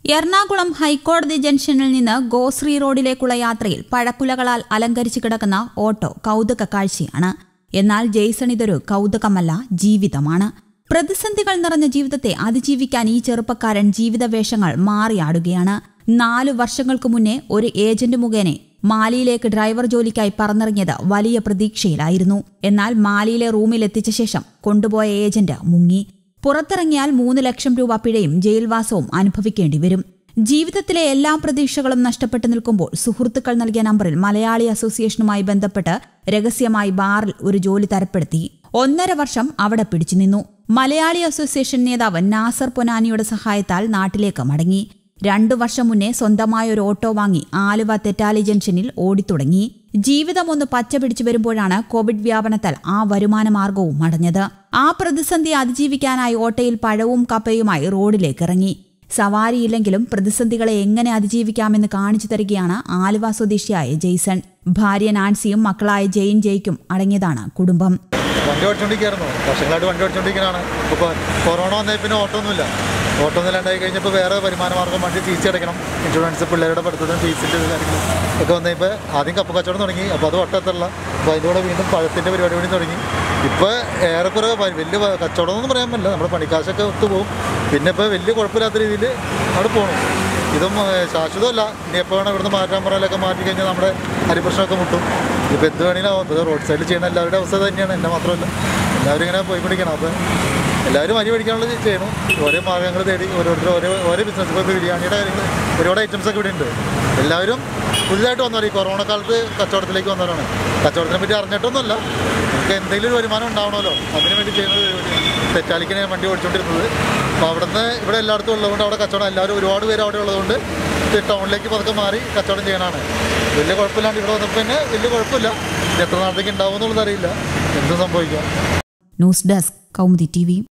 എറണാകുളം ഹൈക്കോടതി ജംഗ്ഷനിൽ നിന്ന് ഗോശ്രീ റോഡിലേക്കുള്ള യാത്രയിൽ പഴക്കുലകളാൽ അലങ്കരിച്ചു കിടക്കുന്ന ഓട്ടോ കൗതുക കാഴ്ചയാണ് എന്നാൽ ജെയ്സൺ ഇതൊരു കൗതുകമല്ല ജീവിതമാണ് പ്രതിസന്ധികൾ നിറഞ്ഞ ജീവിതത്തെ അതിജീവിക്കാൻ ഈ ചെറുപ്പക്കാരൻ ജീവിതവേഷങ്ങൾ മാറിയാടുകയാണ് നാലു വർഷങ്ങൾക്ക് മുന്നേ ഒരു ഏജന്റ് മുഖേന മാലിയിലേക്ക് ഡ്രൈവർ ജോലിക്കായി പറന്നിറങ്ങിയത് വലിയ പ്രതീക്ഷയിലായിരുന്നു എന്നാൽ മാലിയിലെ റൂമിൽ എത്തിച്ച ശേഷം കൊണ്ടുപോയ ഏജന്റ് മുങ്ങി പുറത്തിറങ്ങിയാൽ മൂന്ന് ലക്ഷം രൂപ പിഴയും ജയിൽവാസവും അനുഭവിക്കേണ്ടി വരും ജീവിതത്തിലെ എല്ലാ പ്രതീക്ഷകളും നഷ്ടപ്പെട്ടു നിൽക്കുമ്പോൾ സുഹൃത്തുക്കൾ നൽകിയ നമ്പറിൽ മലയാളി അസോസിയേഷനുമായി ബന്ധപ്പെട്ട് രഹസ്യമായി ബാറിൽ ഒരു ജോലി തരപ്പെടുത്തി ഒന്നര വർഷം അവിടെ പിടിച്ചു നിന്നു മലയാളി അസോസിയേഷൻ നേതാവ് നാസർ പൊനാനിയുടെ സഹായത്താൽ നാട്ടിലേക്ക് മടങ്ങി രണ്ടു വർഷം മുന്നേ സ്വന്തമായ ഒരു ഓട്ടോ വാങ്ങി ആലുവ തെറ്റാലി ജംഗ്ഷനിൽ ഓടിത്തുടങ്ങി ജീവിതം ഒന്ന് പച്ച പിടിച്ചു വരുമ്പോഴാണ് കോവിഡ് വ്യാപനത്താൽ ആ വരുമാന മാർഗവും അടഞ്ഞത് ആ പ്രതിസന്ധി അതിജീവിക്കാനായി ഓട്ടോയിൽ പഴവും കപ്പയുമായി റോഡിലേക്ക് ഇറങ്ങി സവാരിയില്ലെങ്കിലും പ്രതിസന്ധികളെ എങ്ങനെ അതിജീവിക്കാമെന്ന് കാണിച്ചു തരികയാണ് ആലുവ സ്വദേശിയായ ജെയ്സൺ ഭാര്യ നാൻസിയും മക്കളായ ജെയിൻ ജെയ്ക്കും അടങ്ങിയതാണ് കുടുംബം വണ്ടി ഓടിച്ചോണ്ടിരിക്കുകയായിരുന്നു വർഷങ്ങളായിട്ട് വണ്ടി ഓടിച്ചോണ്ടിരിക്കുന്നതാണ് ഇപ്പോൾ കൊറോണ വന്നേ പിന്നെ ഓട്ടോ ഒന്നുമില്ല ഓട്ടോ ഒന്നും ഇല്ലാണ്ടായി കഴിഞ്ഞപ്പോൾ വേറെ വരുമാന മാർഗ്ഗം വണ്ടി ഫീസ് അടയ്ക്കണം ഇൻഷുറൻസ് പിള്ളേരുടെ പഠിത്തത്തിന് ഫീസിൻ്റെ കാര്യങ്ങൾ ഒക്കെ വന്നപ്പോൾ ആദ്യം കപ്പ് കച്ചവടം തുടങ്ങി അപ്പോൾ അത് ഒട്ടത്തല്ല അപ്പോൾ അതിൻ്റെ കൂടെ വീണ്ടും പഴത്തിൻ്റെ പരിപാടി കൂടി തുടങ്ങി ഇപ്പോൾ ഏറെക്കുറെ വ- വലിയ വ- കച്ചവടം ഒന്നും പറയാൻ പറ്റില്ല നമ്മുടെ പണിക്കാശൊക്കെ ഒത്തുപോകും പിന്നെ ഇപ്പോൾ വലിയ കുഴപ്പമില്ലാത്ത രീതിയിൽ അവിടെ പോകണം ഇതും ഏഹ്, ശാശ്വതമല്ല ഇനി എപ്പോൾ വേണം ഇവിടുന്ന് മാറ്റാൻ പറയാനൊക്കെ മാറ്റി കഴിഞ്ഞാൽ നമ്മുടെ അരിപ്രശ്നമൊക്കെ മുട്ടും ഇപ്പോൾ എന്ത് വേണമെങ്കിലും ആവും ഇപ്പോൾ റോഡ് സൈഡിൽ ചെയ്യുന്ന എല്ലാവരുടെ അവസ്ഥ തന്നെയാണ് എൻ്റെ മാത്രമല്ല എല്ലാവരും ഇങ്ങനെ പോയി പിടിക്കണം അപ്പോൾ എല്ലാവരും അരി മേടിക്കാനുള്ളത് ചെയ്യണം ഓരോ മാർഗ്ഗങ്ങൾ തേടി ഓരോരുത്തർ ഓരോ ഓരോ ബിസിനസ് ഇപ്പോൾ ബിരിയാണിയുടെ കാര്യങ്ങൾ ഒരുപാട് ഐറ്റംസ് ഒക്കെ ഇവിടെ ഉണ്ട് എല്ലാവരും പുതിയതായിട്ട് വന്നവർ ഈ കൊറോണ കാലത്ത് കച്ചവടത്തിലേക്ക് വന്നവരാണ് കച്ചവടത്തിനെ പറ്റി അറിഞ്ഞിട്ടൊന്നുമല്ല നമുക്ക് എന്തെങ്കിലും ഒരു വരുമാനം ഉണ്ടാവണമല്ലോ അതിന് വേണ്ടി ചെയ്യുന്ന ഒരു പരിപാടിയാണ് തെറ്റാലിക്ക് ഞാൻ വണ്ടി ഓടിച്ചുകൊണ്ടിരുന്നത് അപ്പോൾ അവിടുന്ന് ഇവിടെ എല്ലായിടത്തും ഉള്ളതുകൊണ്ട് അവിടെ കച്ചവടം എല്ലാവരും ഒരുപാട് പേര് അവിടെ ഉള്ളതുകൊണ്ട് ഇത് ടൗണിലേക്ക് പതുക്കെ മാറി കച്ചവടം ചെയ്യണമാണ് വലിയ കുഴപ്പമില്ലാണ്ട് ഇവിടെ വന്നപ്പോൾ പിന്നെ വലിയ കുഴപ്പമില്ല ഇത് എത്ര നാളത്തേക്ക് ഉണ്ടാവും എന്നുള്ളത് അറിയില്ല എന്തും സംഭവിക്കാം ന്യൂസ് ഡെസ്ക് കൗമുദി ടി